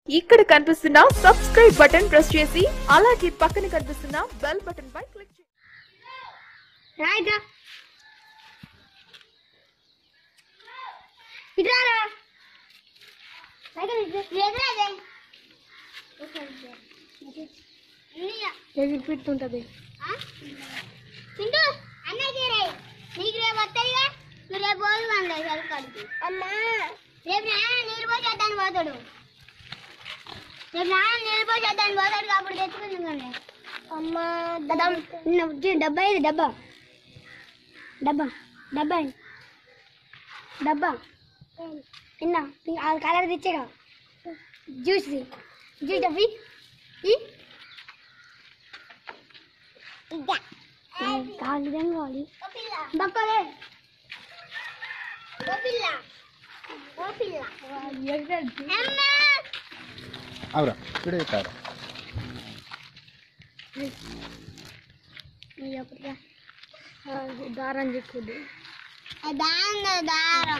ఇక్కడ కనిపిస్తున్న subscribe button press చేసి అలాగే పక్కన కనిపిస్తున్న బెల్ బటన్ పై క్లిక్ చేయండి రాయిగా ఇట్రారా ఎదురాదే ఎగిరిపెట్టుంటది పింటూ అన్నయ్యకి రే నీకు రేపు వస్తాయిగా నువ్వు రేపు పోదు వంద చదువుకాడికి అమ్మా రేపు నాన్న నీళ్ళు పోసేద్దాన్ని పోతాడు రేపు నాన్న నీళ్ళు పోసేద్దాన్ని పోతాడు కాబట్టి తెచ్చుకుంది అమ్మా డబ్బా ఇది డబ్బా డబ్బా డబ్బా ఇది. డబ్బా నిన్న ఆ కలర్ తెచ్చేగా జ్యూస్ జ్యూస్ డబ్బి కాగితం కావాలి దక్కలే అవురా ఇప్పుడే చెప్పారు దారం చెక్కుడు దారం దారం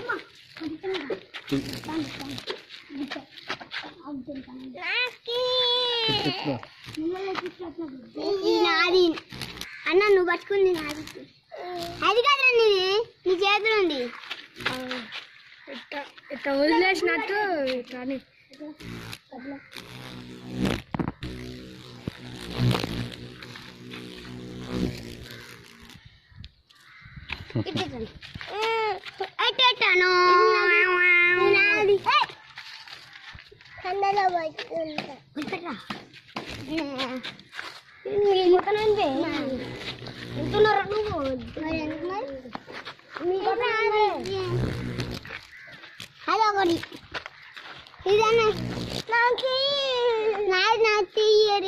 నాది అన్న నువ్వు పట్టుకుంది నాది అది కాదురా నీది నీ చేతిలో ఉంది ఇట్లా వదిలేసినట్టు కానీ ఎట్టను నాది కండలో పట్టుకుంటా ముఖనంటే ఎంతున్నారు నువ్వు మరి ఎందుకు మరి అదొకటి ఇదన్న నాకు నాది నాకు తీయరి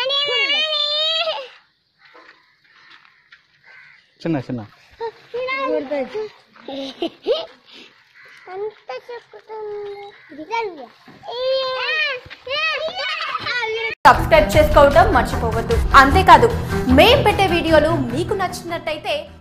చిన్న చిన్న అంత చెప్పుతుంది సబ్స్క్రైబ్ చేసుకోవడం మర్చిపోవద్దు అంతేకాదు మేం పెట్టే వీడియోలు మీకు నచ్చినట్టయితే